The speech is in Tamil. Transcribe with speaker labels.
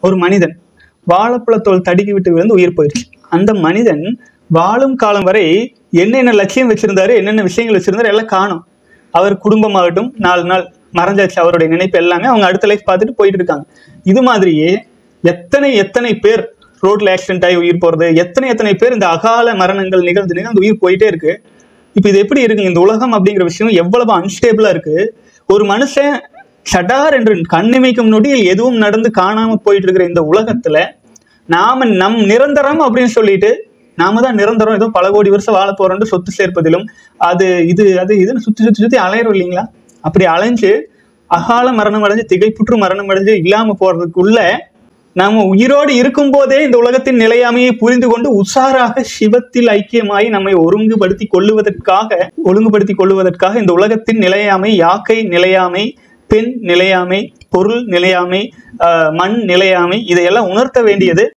Speaker 1: ஒரு மனிதன் வாழைப்பழத்தோல் தடுக்கி விட்டு விழுந்து உயிர் போயிடுச்சு அந்த மனிதன் வாழும் காலம் வரை என்னென்ன லட்சியம் வச்சிருந்தாரு என்னென்ன விஷயங்கள் வச்சிருந்தாரு எல்லாம் காணும் அவர் குடும்பமாகட்டும் நாலு நாள் மறைஞ்சாச்சு அவருடைய நினைப்பு எல்லாமே அவங்க அடுத்த லைஃப் பார்த்துட்டு போயிட்டு இருக்காங்க இது மாதிரியே எத்தனை எத்தனை பேர் ரோட்ல ஆக்சிடென்ட் ஆகி உயிர் போறது எத்தனை எத்தனை பேர் இந்த அகால மரணங்கள் நிகழ்ந்து நிகழ்ந்து உயிர் போயிட்டே இருக்கு இப்போ இது எப்படி இருக்கு இந்த உலகம் அப்படிங்கிற விஷயம் எவ்வளவு அன்ஸ்டேபிளா இருக்கு ஒரு மனுஷன் சடார் என்று கண்ணிமைக்கும் நொடியில் எதுவும் நடந்து காணாம போயிட்டு இருக்கிற இந்த உலகத்துல நாம நம் நிரந்தரம் அப்படின்னு சொல்லிட்டு நாம தான் நிரந்தரம் ஏதோ பல கோடி வருஷம் வாழ போறோம்னு சொத்து சேர்ப்பதிலும் அது இது அது இதுன்னு சுத்தி சுத்தி சுத்தி அலையிறோம் இல்லைங்களா அப்படி அலைஞ்சு அகால மரணம் அடைஞ்சு திகைப்புற்று மரணம் அடைஞ்சு இல்லாம போறதுக்குள்ள நாம உயிரோடு இருக்கும் போதே இந்த உலகத்தின் நிலையாமையை புரிந்து கொண்டு உஷாராக சிவத்தில் ஐக்கியமாய் நம்மை ஒருங்குபடுத்தி கொள்ளுவதற்காக ஒழுங்குபடுத்தி கொள்ளுவதற்காக இந்த உலகத்தின் நிலையாமை யாக்கை நிலையாமை பெண் நிலையாமை பொருள் நிலையாமை ஆஹ் மண் நிலையாமை இதையெல்லாம் உணர்த்த வேண்டியது